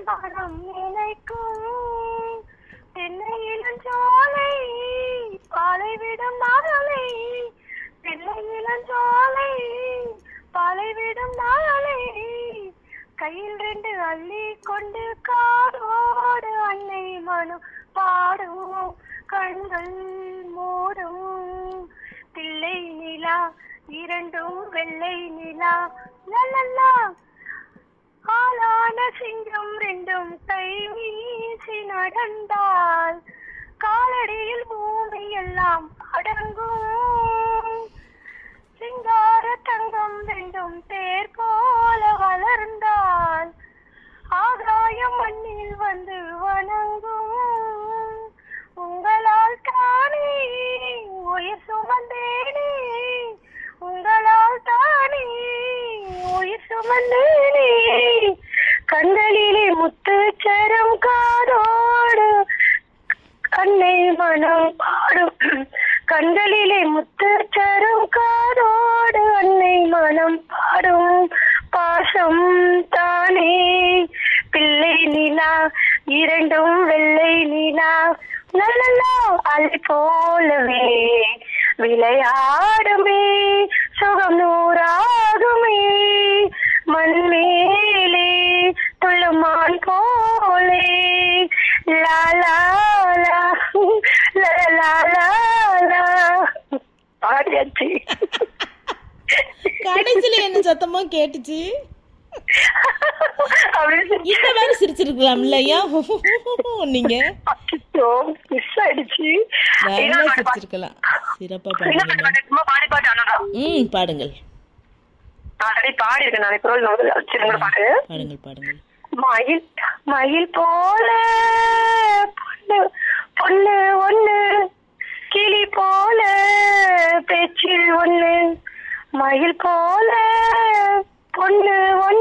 மனம் நினைக்கும் தென்னையிலும் சோலை பாலைவிடும் நாளை தென்னையிலும் சோலை பாலைவிடும் நாளை கையில் ரெண்டு அள்ளி கொண்டு காடோடு அன்னை மனம் பாடும் கண்கள் மூடும் பிள்ளை நிலா இரண்டும் வெள்ளை நிலா லலலா ஆளான சிங்கம் ரெண்டும் கை வீசி நடந்தால் காலடியில் பூமி எல்லாம் அடங்கும் சிங்கார தங்கம் ரெண்டும் தேர் போல வளர்ந்தால் ஆகாயம் மண்ணில் வந்து வணங்கும் உங்களால் தானே உயிர் சுமந்தேனே உங்களால் தானே உயிர் சுமந்தேனே கண்களிலே முத்துச்சரம் காதோடு கண்ணை மனம் பாடும் கண்களிலே முத்துச்சரம் காதோடு அன்னை மனம் பாடும் பாசம் தானே பிள்ளை நிலா இரண்டும் வெள்ளை நிலா நல்லலா அலை போலவே விளையாடுமே சுகம் நூறாகுமே மண்மேலே துள்ளுமான் போலே லா லா லா லா லா லா லா பாடியாச்சு கடைசியில என்ன சத்தமா கேட்டுச்சு அப்படின்னு இந்த மாதிரி சிரிச்சிருக்கலாம் இல்லையா நீங்க அச்சோ, miss ஆயிடுச்சு நல்லா இன்னொரு பாட்டு சிரிச்சிருக்கலாம் சிறப்பா இன்னொரு பாடுங்க பாட்டு, சும்மா பாடி பாட்டு அண்ணா ம் பாடுங்கள் ஆல்ரெடி பாடி இருக்கேன் நான் இப்போ வச்சிருங்க பாட்டு பாடுங்கள் பாடுங்கள் மயில் மயில் போல பொண்ணு பொண்ணு ஒண்ணு கிளி போல பேச்சு ஒண்ணு மயில் போல பொண்ணு ஒண்ணு